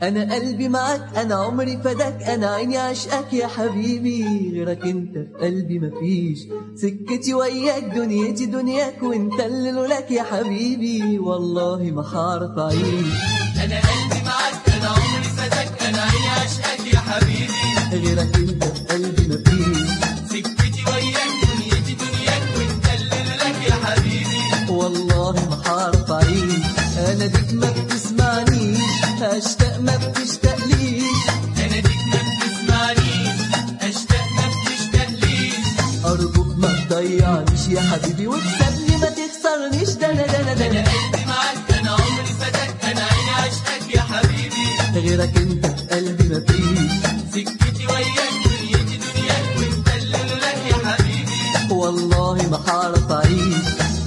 انا قلبي معاك انا عمري فداك انا عيني عشقك يا حبيبي غيرك انت في قلبي مفيش سكتي وياك دنيتي دنياك وانت اللي لولاك يا حبيبي والله ما هعرف اعيش انا قلبي معاك انا عمري فداك انا عيني عشقك يا حبيبي غيرك انت في قلبي مفيش سكتي وياك دنيتي دنياك وانت اللي لك يا حبيبي والله ما هعرف اعيش انا ديك ما بتسمعنيش هشتاق ما بتشتاقليش انا ديك ما بتسمعنيش اشتاق ما بتشتاقليش ارجوك ما تضيعنيش يا حبيبي وتسيبني ما تخسرنيش ده انا ده انا ده انا انا قلبي معاك انا عمري فداك انا عيني عشقك يا حبيبي غيرك انت في قلبي مفيش سكتي وياك دنيتي دنياك وانت اللي لك يا حبيبي والله ما هعرف اعيش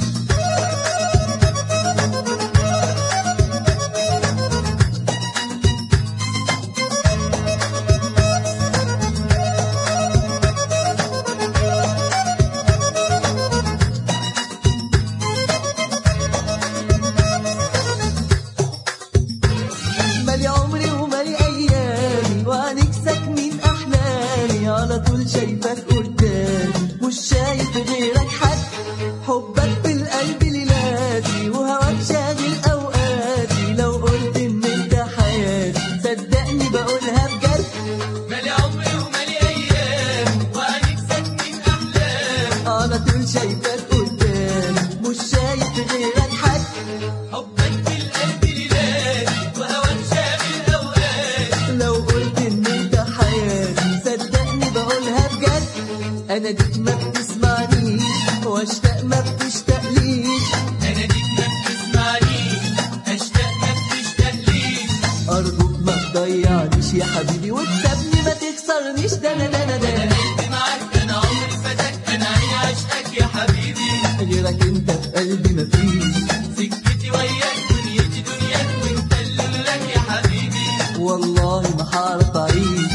مالي عمري ومالي ايامي وعنيك ساكنين احلامي على طول شايفك قدامي مش شايف غيرك حد حبك في القلب ليلاتي وهواك شاغل اوقاتي لو قلت ان انت حياتي صدقني بقولها بجد مالي عمري ومالي ايام وعينيك ساكنين احلام على طول شايفك قدامي مش شايف غيرك حد حبك في القلب ليلاتي وهواك شاغل اوقات لو قلت ان انت حياتي صدقني بقولها بجد انا ديك ما بتسمعنيش واشتاق ما بتشتاقليش انا ديك ما بتسمعنيش اشتاق ما بتشتاقليش ارجوك ما تضيعنيش يا حبيبي وتسيبني ما تخسرنيش ده انا ده انا ده انا أنا. قلبي معاك انا عمري فداك انا عيني عشقك يا حبيبي غيرك انت في قلبي مفيش سكتي وياك دنيتي دنياك وانت اللي لك يا حبيبي والله ما هعرف اعيش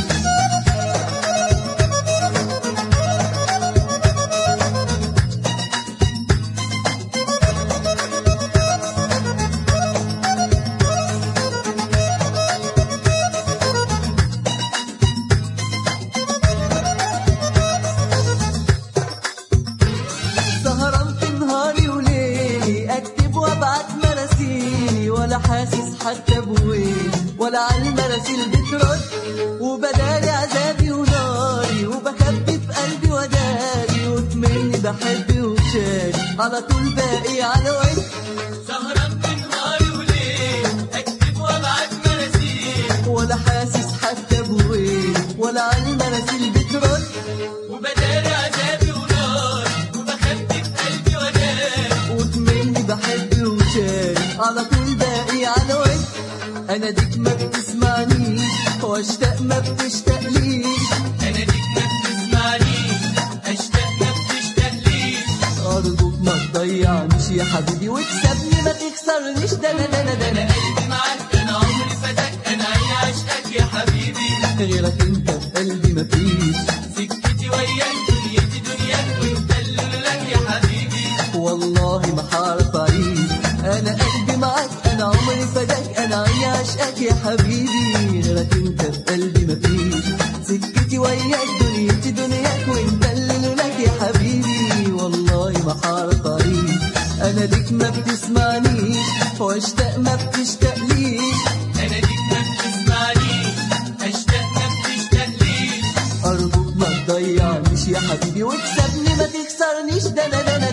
سهران في نهاري وليلي اكتب وابعت مراسيلي ولا حاسس حتى بويلي ولا على المراسيل بترد وبداري عذابي وناري وبخبي في قلبي وداري وتمني بحب وشاري على طول باقي على وجهي سهران في نهاري وليل اكتب وابعت مراسيل ولا حاسس حتى بويلي ولا على المراسيل بترد وبداري عذابي ونار وبخبي في قلبي ودار وتمني بحب وشاري على طول باقي على وجهي انا ديك ما بتسمعنيش واشتاق ما بتشتاقليش انا ديك ما بتسمعنيش اشتاق ما بتشتاقليش ارجوك ما تضيعنيش يا حبيبي وتسيبني ما تخسرنيش ده انا ده انا ده انا انا قلبي معاك انا عمري فداك انا عيني عشقك يا حبيبي غيرك انت في قلبي مفيش سكتي وياك دنيتي دنياك وانت اللي لك يا حبيبي والله ما هعرف اعيش انا قلبي معاك انا عمري فداك انا عيني عشقك يا حبيبي غيرك انت في قلبي مفيش سكتي وياك دنيتي دنياك وانت اللي لولاك يا حبيبي والله ما هعرف اعيش انا ليك ما بتسمعنيش واشتاق ما بتشتاقليش انا ديك ما بتسمعنيش اشتاق ما بتشتاقليش ارجوك ما تضيعنيش يا حبيبي وتسيبني ما تخسرنيش ده انا ده انا